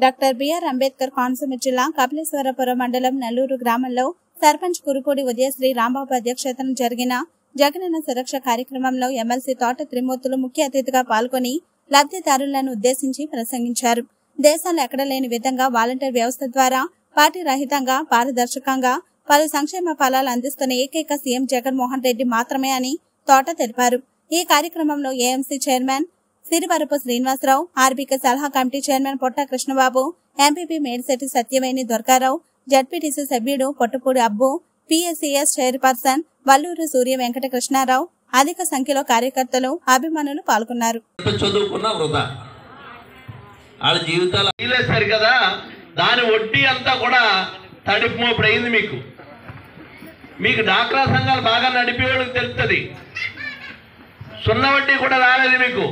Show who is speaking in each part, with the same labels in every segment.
Speaker 1: doctor BR Ambedkar Konaseema జిల్లా కపిలేశ్వరపురం మండలం నెల్లూరు గ్రామంలో సర్పంచ్ కురుపూడి ఉదయశ్రీ రాంబాబు అధ్యక్షతన జరిగిన జగనన్న సురక్ష కార్యక్రమంలో ఎమ్మెల్సీ తోట త్రిమూర్తులు ముఖ్య అతిథిగా పాల్గొని లబ్ధిదారులను ఉద్దేశించి ప్రసంగించారు దేశంలో ఎక్కడ లేని విధంగా వాలంటీర్ వ్యవస్థ ద్వారా పార్టీ రహితంగా పారదర్శకంగా పలు సంక్షేమ ఫలాలు అందిస్తున్న ఏకైక సీఎం జగన్మోహన్ రెడ్డి మాత్రమే అని తోట తెలిపారు ఈ కార్యక్రమంలో AMC chairman Sirivarapu Srinivasarao RBK సలహా committee chairman Potta Krishnababu MPP Medisetti Satyaveni Durgarao ZPTC సభ్యుడు పొట్టపూడి అబ్బు పిఎస్సిఎస్ చైర్పర్సన్ వల్లూరు సూర్య వెంకట కృష్ణారావు అధిక సంఖ్యలో కార్యకర్తలు అభిమానులు పాల్గొన్నారు
Speaker 2: ఎంత చదువుకున్నా వృధా వాళ్ళ జీవితాలు వీలేశారు కదా దాని వడ్డీ అంతా కూడా తడిపు మోపుడు అయింది మీకు మీకు డాక్రా సంఘాలు బాగా నడిపే వాళ్ళకి తెలుస్తుంది సున్న వడ్డీ కూడా రాలేదు మీకు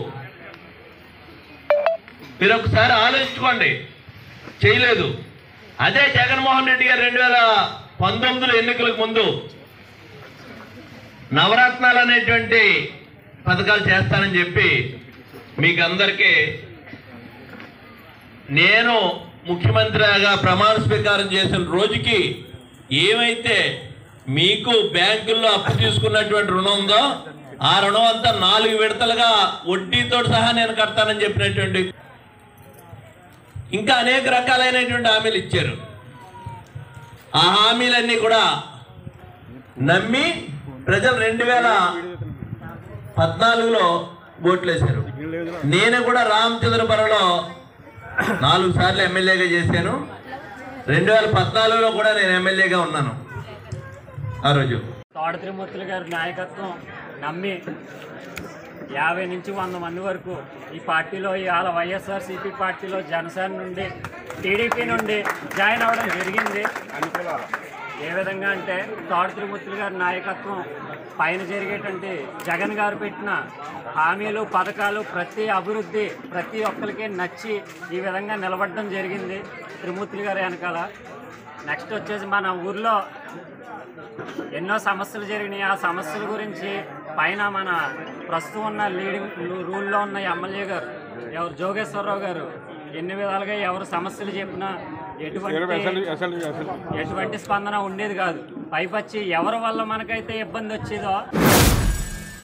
Speaker 2: మీరు ఒకసారి ఆలోచించుకోండి చేయలేదు అదే జగన్మోహన్ రెడ్డి గారు రెండు వేల పంతొమ్మిదిలో ఎన్నికలకు ముందు నవరత్నాలు అనేటువంటి పథకాలు చేస్తానని చెప్పి మీకు అందరికీ నేను ముఖ్యమంత్రిగా ప్రమాణ స్వీకారం చేసిన రోజుకి ఏమైతే మీకు బ్యాంకుల్లో అప్పు తీసుకున్నటువంటి రుణం ఉందో ఆ రుణం అంతా నాలుగు విడతలుగా వడ్డీతో సహా నేను కడతానని చెప్పినటువంటి ఇంకా అనేక రకాలైనటువంటి హామీలు ఇచ్చారు ఆ హామీలన్నీ కూడా నమ్మి ప్రజలు రెండు వేల పద్నాలుగులో ఓట్లేశారు నేను కూడా రామచంద్రపురంలో నాలుగు సార్లు ఎమ్మెల్యేగా చేశాను రెండు వేల పద్నాలుగులో కూడా నేను ఎమ్మెల్యేగా ఉన్నాను ఆ రోజు
Speaker 3: తోట త్రిమూర్తులు గారి నాయకత్వం నమ్మి యాభై నుంచి వంద మంది వరకు ఈ పార్టీలో ఇవాళ వైఎస్ఆర్సీపీ పార్టీలో జనసేన నుండి టీడీపీ నుండి జాయిన్ అవ్వడం జరిగింది ఏ విధంగా అంటే తోట త్రిమూర్తులు గారి నాయకత్వం పైన జరిగేటువంటి జగన్ గారు పెట్టిన హామీలు పథకాలు ప్రతి అభివృద్ధి ప్రతి ఒక్కరికి నచ్చి ఈ విధంగా నిలబడడం జరిగింది త్రిమూర్తులు గారి వెనకాల నెక్స్ట్ వచ్చేసి మన ఊర్లో ఎన్నో సమస్యలు జరిగినాయి ఆ సమస్యల గురించి పైన మన ప్రస్తుతం ఉన్న లీడింగ్ రూల్లో ఉన్న ఎమ్మెల్యే గారు ఎవరు జోగేశ్వరరావు గారు ఎన్ని విధాలుగా ఎవరు సమస్యలు చెప్పినా ఎటువంటి ఎటువంటి స్పందన ఉండేది కాదు పైపచ్చి ఎవరి వల్ల మనకైతే ఇబ్బంది వచ్చేదో